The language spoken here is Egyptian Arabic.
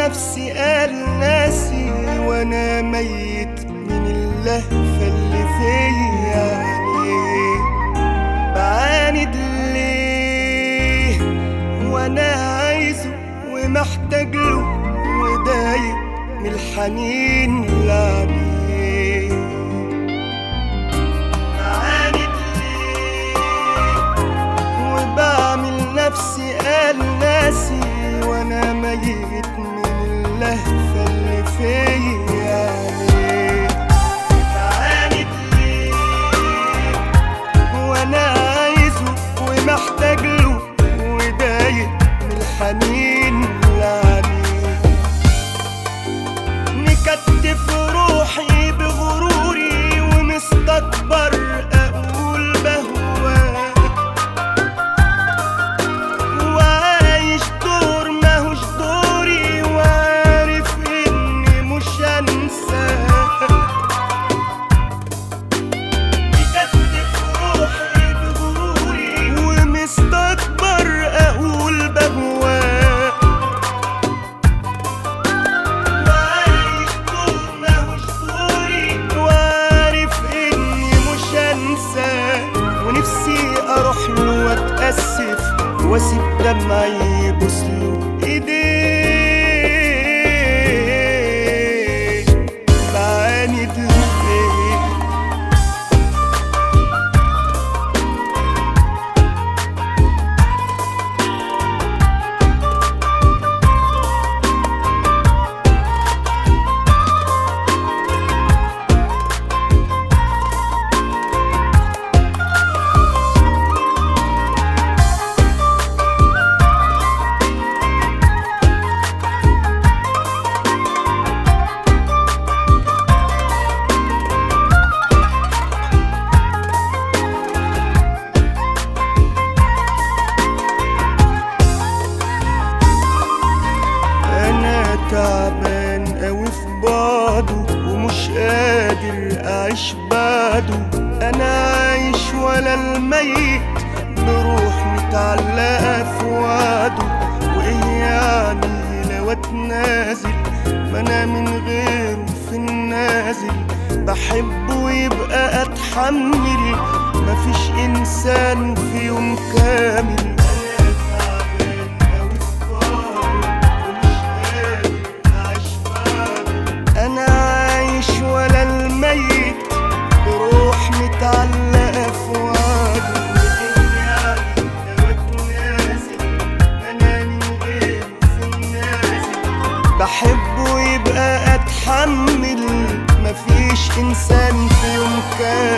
نفسي قال ناسي وانا ميت من اللهفة اللي فيا يعني بعاند ليه وانا عايزه ومحتاج له ودايق من الحنين اللي عليه بعاند ليه وبعمل نفسي قال ناسي وانا ميت من اللهفة اللي فيا يعني بعاند ليه وانا عايزه ومحتاج له ودايق من الحنين اللي عليه مكتف روحي بغروري ومستكبر اقول بهواك وعايش دور ماهوش دوري وعارف اني مش هنساك مكتف روحي بغروري ومستكبر اقول بهواك وعايش دور ماهوش دوري وعارف اني مش هنساك ونفسي اروح له واتاسف واسيب دمعي يبوس له ايديه بعاند ليه انا تعبان اوي في بعضه ومش قادر اعيش بعده انا عايش ولا الميت بروح متعلقة في وعده وايه يعني لو اتنازل ما انا من غيره في النازل بحبه يبقى اتحمل مفيش انسان في يوم كامل انا تعبان اوي في بعضه ومش قادر اعيش بعده انا عايش ولا الميت بروح متعلقة في وعده لو اتنازل انا من غيره في النازل بحبه يبقى اتحمل مفيش انسان في يوم كامل